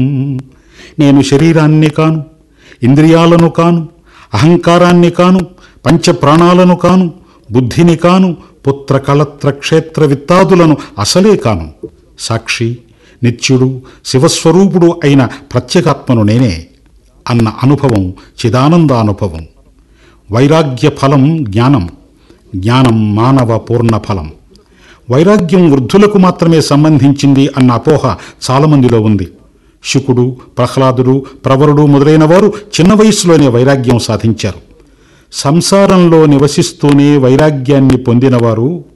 నేను శరీరాన్ని కాను ఇంద్రియాలను కాను అహంకారాన్ని కాను పంచప్రాణాలను కాను బుద్ధిని కాను పుత్ర కళత్ర క్షేత్ర విత్తాదులను అసలే కాను సాక్షి నిత్యుడు శివస్వరూపుడు అయిన ప్రత్యేగాత్మను నేనే అన్న అనుభవం చిదానంద అనుభవం వైరాగ్య ఫలం జ్ఞానం జ్ఞానం మానవ పూర్ణ ఫలం వైరాగ్యం వృద్ధులకు మాత్రమే సంబంధించింది అన్న అపోహ చాలామందిలో ఉంది శుకుడు ప్రహ్లాదుడు ప్రవరుడు మొదలైన వారు చిన్న వయసులోనే వైరాగ్యం సాధించారు సంసారంలో నివసిస్తూనే వైరాగ్యాన్ని పొందినవారు